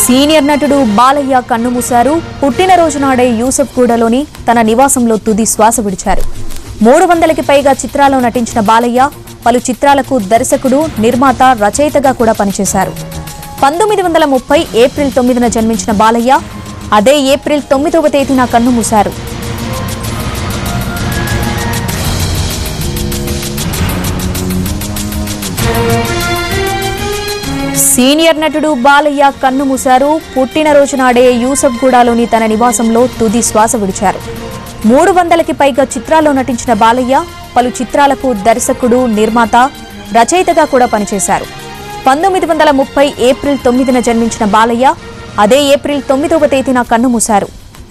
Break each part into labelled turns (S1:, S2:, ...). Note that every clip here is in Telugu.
S1: సీనియర్ నటుడు బాలయ్య కన్నుమూశారు పుట్టినరోజు నాడే యూసఫ్గూడలోని తన నివాసంలో తుది శ్వాస విడిచారు మూడు వందలకి పైగా చిత్రాల్లో నటించిన బాలయ్య పలు చిత్రాలకు దర్శకుడు నిర్మాత రచయితగా కూడా పనిచేశారు పంతొమ్మిది వందల ముప్పై ఏప్రిల్ తొమ్మిదిన జన్మించిన బాలయ్య అదే ఏప్రిల్ తొమ్మిదవ తేదీన కన్నుమూశారు సీనియర్ నటుడు బాలయ్య కన్నుమూశారు పుట్టినరోజు నాడే యూసఫ్గూడలోని తన నివాసంలో తుది శ్వాస విడిచారు మూడు వందలకి పైగా చిత్రాల్లో నటించిన బాలయ్య పలు చిత్రాలకు దర్శకుడు నిర్మాత రచయితగా కూడా పనిచేశారు పంతొమ్మిది వందల ముప్పై ఏప్రిల్ తొమ్మిదిన జన్మించిన బాలయ్య అదే ఏప్రిల్ తొమ్మిదవ తేదీన కన్నుమూశారు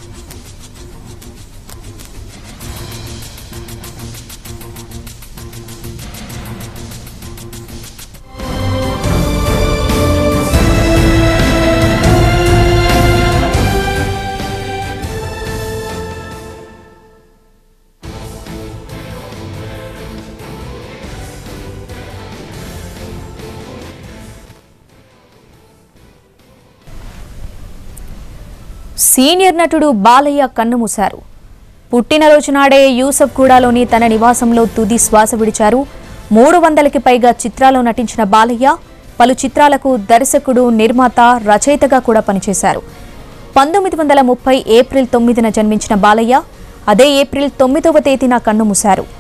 S1: సీనియర్ నటుడు బాలయ్య కన్నుమూశారు పుట్టినరోజు నాడే యూసఫ్గూడలోని తన నివాసంలో తుది శ్వాస విడిచారు మూడు వందలకి పైగా చిత్రాల్లో నటించిన బాలయ్య పలు చిత్రాలకు దర్శకుడు నిర్మాత రచయితగా కూడా పనిచేశారు పంతొమ్మిది వందల ముప్పై ఏప్రిల్ తొమ్మిదిన జన్మించిన బాలయ్య అదే ఏప్రిల్ తొమ్మిదవ తేదీన కన్నుమూశారు